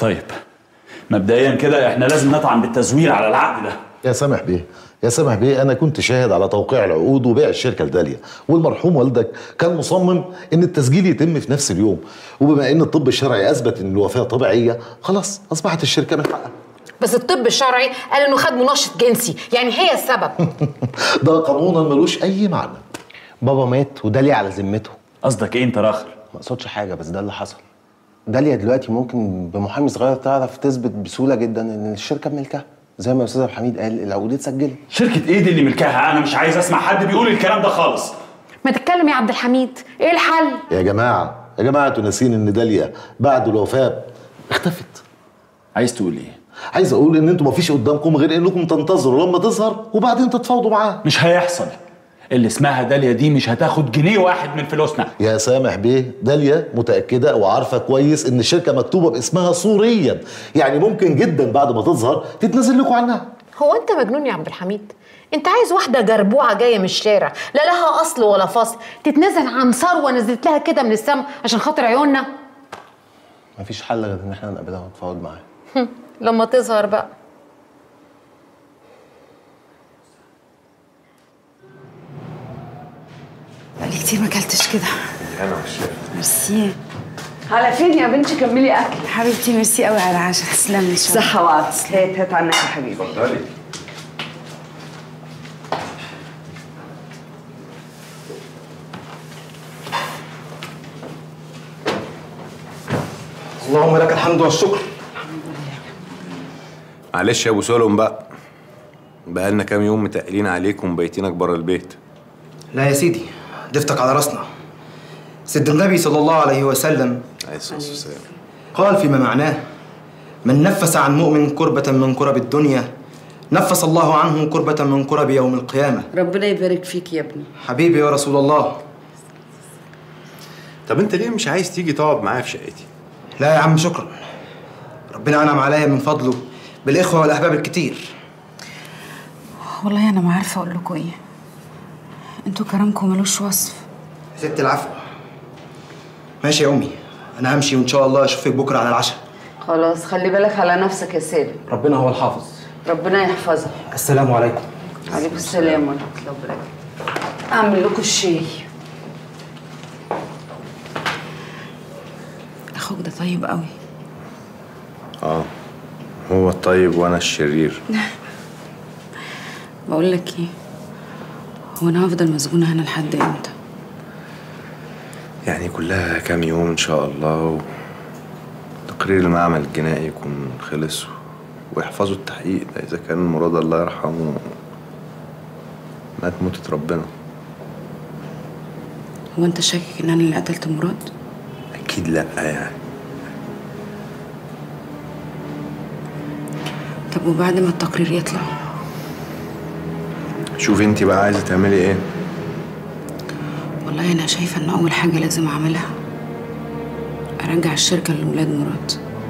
طيب مبدئيا كده احنا لازم نطعن بالتزوير على العقد ده يا سامح بيه يا سامح بيه انا كنت شاهد على توقيع العقود وبيع الشركه لداليا والمرحوم والدك كان مصمم ان التسجيل يتم في نفس اليوم وبما ان الطب الشرعي اثبت ان الوفاه طبيعيه خلاص اصبحت الشركه من حقها بس الطب الشرعي قال انه خد منشط جنسي يعني هي السبب ده قانونا ملوش اي معنى بابا مات وداليا على ذمته قصدك ايه انت راخر ما اقصدش حاجه بس ده اللي حصل داليا دلوقتي ممكن بمحامي صغير تعرف تثبت بسهوله جدا ان الشركه بملكها زي ما استاذ عبد الحميد قال العقود اتسجلت شركه ايه دي اللي ملكها انا مش عايز اسمع حد بيقول الكلام ده خالص ما تتكلم يا عبد الحميد ايه الحل يا جماعه يا جماعه انتوا ناسين ان داليا بعد الوفاه اختفت عايز تقول ايه عايز اقول ان انتوا مفيش قدامكم غير انكم تنتظروا لما تظهر وبعدين تتفاوضوا معاها مش هيحصل اللي اسمها داليا دي مش هتاخد جنيه واحد من فلوسنا يا سامح بيه داليا متأكدة وعارفة كويس إن الشركة مكتوبة باسمها صوريا يعني ممكن جدا بعد ما تظهر تتنازل لكم عنها هو انت مجنون يا عبد الحميد انت عايز واحده جربوعه جايه من الشارع لا لها اصل ولا فصل تتنازل عن ثروه نزلت لها كده من السما عشان خاطر عيوننا مفيش حل غير ان احنا نقابلها ونتفاوض معاها لما تظهر بقى بقالي كتير ما اكلتش كده انا والشيف ميرسي على فين يا بنتي كملي اكل حبيبتي ميرسي قوي على العشاء تسلمي ان شاء الله صحة وعافية هات هات عنك يا حبيبي اتفضلي اللهم لك الحمد والشكر معلش يا ابو سلم بقى بقالنا كام يوم متقلين عليكم ومبيتينك بره البيت لا يا سيدي ضفتك على راسنا سيد النبي صلى الله عليه وسلم عليه الصلاه والسلام قال فيما معناه من نفس عن مؤمن كربة من كرب الدنيا نفس الله عنه كربة من كرب يوم القيامة ربنا يبارك فيك يا ابني حبيبي يا رسول الله طب انت ليه مش عايز تيجي تقعد معايا في شقتي لا يا عم شكرا ربنا أنعم عليا من فضله بالإخوة والأحباب الكتير والله انا ما عارفه اقول لكم ايه انتوا كرمكم ملوش وصف ست العفو ماشي يا أمي أنا همشي وإن شاء الله أشوفك بكرة على العشاء خلاص خلي بالك على نفسك يا سالم ربنا هو الحافظ ربنا يحفظك السلام عليكم عليكم السلام ورحمة الله وبركاته أعمل لكم الشاي اخوك ده طيب قوي اه هو الطيب وانا الشرير بقول لك ايه هو انا هفضل مسجونه هنا لحد امتى يعني كلها كام يوم ان شاء الله تقرير المعمل الجنائي يكون خلص ويحفظوا التحقيق ده اذا كان مراد الله يرحمه مات موتة ربنا هو انت شاكك ان انا اللي قتلت مراد اكيد لا يعني طب وبعد ما التقرير يطلع شوفي انت بقى عايزه تعملي ايه والله انا شايفه ان اول حاجه لازم اعملها ارجع الشركه لولاد مراد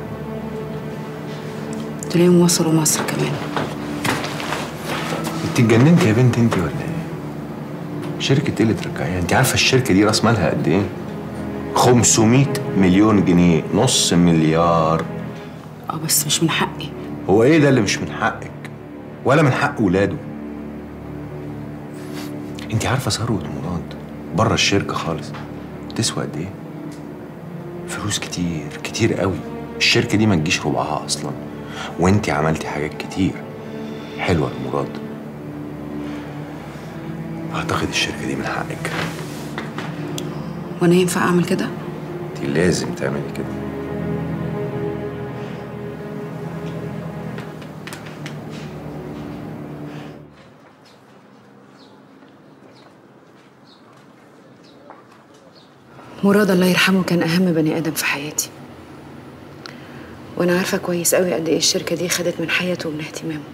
تلاقيهم وصلوا مصر كمان انت اتجننتي يا بنت انت ولا ايه شركه ايه اللي ترجعيها انت عارفه الشركه دي راس مالها قد ايه 500 مليون جنيه نص مليار اه بس مش من حقي هو ايه ده اللي مش من حقك ولا من حق ولاده انت عارفه ثروه مراد بره الشركه خالص تسوى قد ايه فلوس كتير كتير قوي الشركه دي ما تجيش ربعها اصلا وانت عملتي حاجات كتير حلوه لمراد اعتقد الشركه دي من حقك وانا ينفع اعمل كده انت لازم تعملي كده مراد الله يرحمه كان اهم بني ادم في حياتي وانا عارفه كويس قوي قد ايه الشركه دي خدت من حياته ومن اهتمامه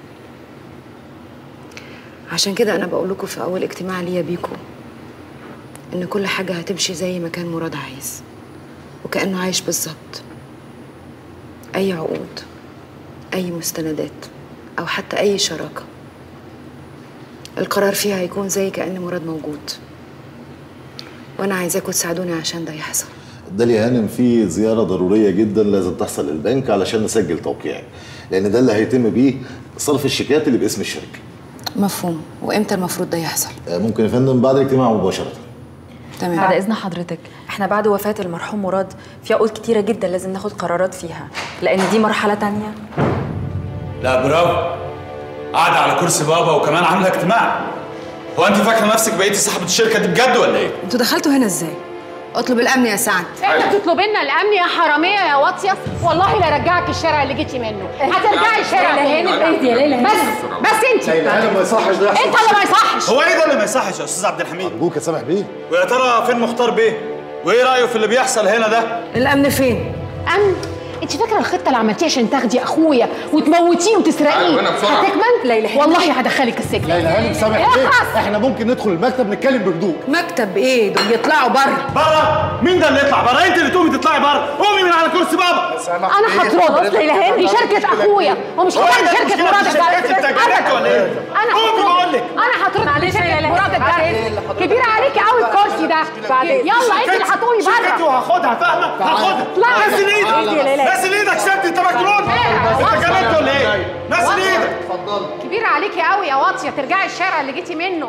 عشان كده انا بقول لكم في اول اجتماع ليا بيكم ان كل حاجه هتمشي زي ما كان مراد عايز وكانه عايش بالظبط اي عقود اي مستندات او حتى اي شراكه القرار فيها هيكون زي كأن مراد موجود وانا عايزاكم تساعدوني عشان ده يحصل داليا هانم في زياره ضروريه جدا لازم تحصل للبنك علشان نسجل توقيعي لان ده اللي هيتم بيه صرف الشيكات اللي باسم الشركه مفهوم وامتى المفروض ده يحصل آه، ممكن يا فندم بعد الاجتماع مباشره تمام بعد اذن حضرتك احنا بعد وفاه المرحوم مراد في عقود كتيره جدا لازم ناخد قرارات فيها لان دي مرحله تانية لا برافو قاعدة على كرسي بابا وكمان عاملة اجتماع هو انت فاكرة نفسك بقيتي صاحبة الشركة دي بجد ولا ايه؟ انتوا دخلتوا هنا ازاي اطلب الامن يا سعد انت بتطلب لنا الامن يا حراميه يا واطيه والله لا رجعك الشارع اللي جيتي منه هترجعي الشارع ليلى هانم اهدي يا ليلى بس هانم بس انت انا ما يصحش ده انت اللي ما يصحش هو ايه ده اللي ما يصحش يا استاذ عبد الحميد؟ ارجوك يا سامح بيه ويا ترى فين مختار بيه؟ وايه رأيه في اللي بيحصل هنا ده؟ الامن فين امن انت فاكره الخطه اللي عملتيها عشان تاخدي اخويا وتموتيه وتسرقيه أيوة، أنا بسرعة. هتكمل ليلى هانم. والله هدخلك السجن ليلى هانم سامح بيه اخلص احنا ممكن ندخل المكتب نتكلم بهدوء مكتب ايه دول يطلعوا بره بره مين ده اللي يطلع بره؟ انت اللي تقومي تطلعي بره قومي من على كرسي بابا انا هطرد ليلى هانم دي شركه اخويا ومش هو هتعمل إيه ده شركه المشكلة مراد في شركات التجارات ولا ايه؟ انا قومي هطرد بقول لك. انا هطرد معلش يا شركه ليلى مراد هانم، الجاز كبير عليكي قوي الكرسي ده يلا انت اللي هتقومي شركتي بره وهاخدها فاهمة؟ هاخدها لا. نزل ايدك ايدي يا ليلى. نزل ايدك سد انت مجنون انت جننت ولا ايه؟ نزل ايدك كبير عليكي قوي يا واطيه ترجعي الشارع اللي جيتي منه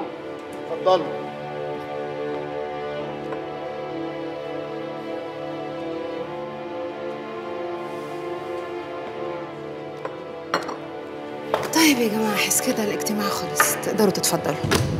طيب يا جماعه احس كده الاجتماع خلص تقدروا تتفضلوا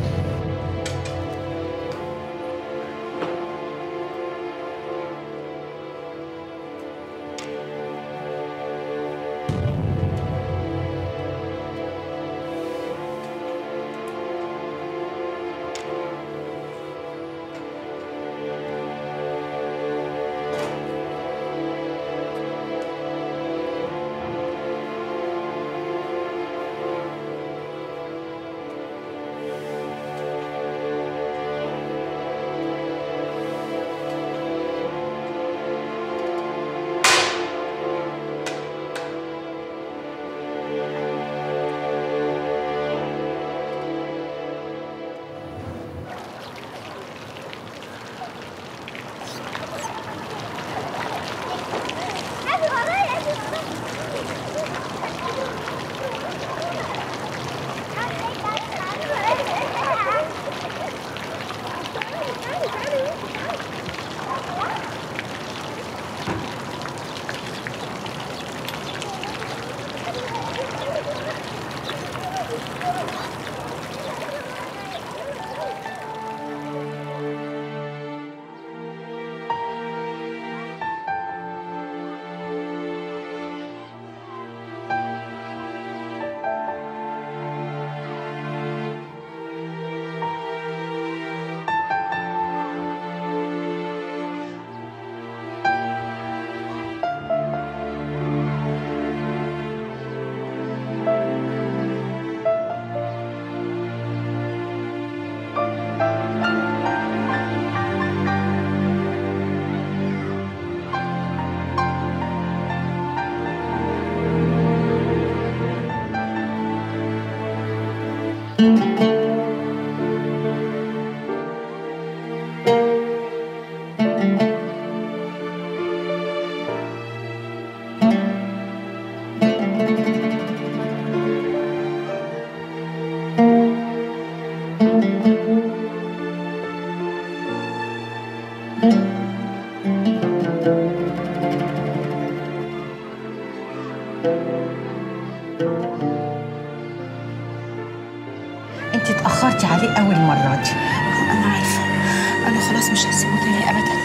انت اتاخرتي عليه قوي المره دي انا عارفه انا خلاص مش هسيبه تاني ابدا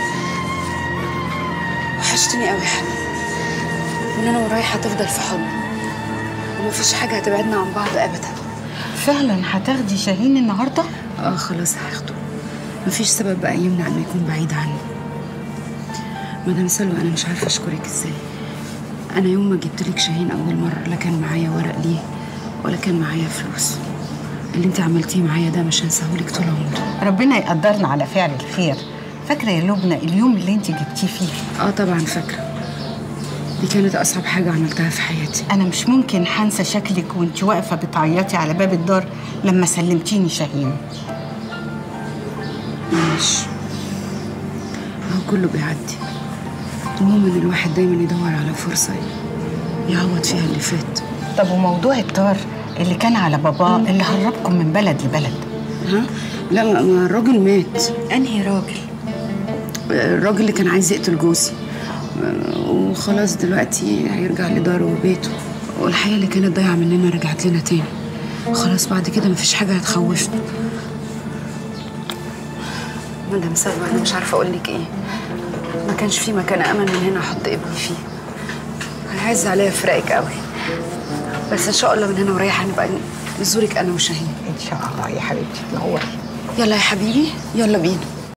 وحشتني قوي يا حنان وان انا ورايح هتفضل في حضني ومفيش حاجه هتبعدنا عن بعض ابدا فعلا هتاخدي شاهين النهارده اه خلاص هاخده مفيش سبب بقى يمنع انه يكون بعيد عني مدام سلوى انا مش عارفه اشكرك ازاي انا يوم ما جبت لك شاهين اول مره لا كان معايا ورق ليه ولا كان معايا فلوس اللي انت عملتيه معايا ده مش هنساهولك طول عمري ربنا يقدرنا على فعل الخير فاكره يا لبنى اليوم اللي انت جبتيه فيه اه طبعا فاكره دي كانت اصعب حاجه عملتها في حياتي انا مش ممكن هنسى شكلك وانت واقفه بتعيطي على باب الدار لما سلمتيني شاهين معلش هو كله بيعدي المهم ان الواحد دايما يدور على فرصه يعوض فيها اللي فات طب وموضوع الطار اللي كان على باباه اللي هربكم من بلد لبلد ها لا ما ما الراجل مات انهي راجل الراجل اللي كان عايز يقتل جوزي وخلاص دلوقتي هيرجع لداره وبيته والحياة اللي كانت ضايعة مننا رجعت لنا تاني خلاص بعد كده مفيش حاجة هتخوفنا مدام سلمى أنا مش عارفة أقول لك إيه ما كانش في مكان أمن من هنا أحط ابني فيه أنا عايز عليا فراقك قوي بس إن شاء الله من هنا ورايح هنبقى نزورك أنا وشاهين ان شاء الله يا حبيبتي تنوري يلا يا حبيبي يلا بينا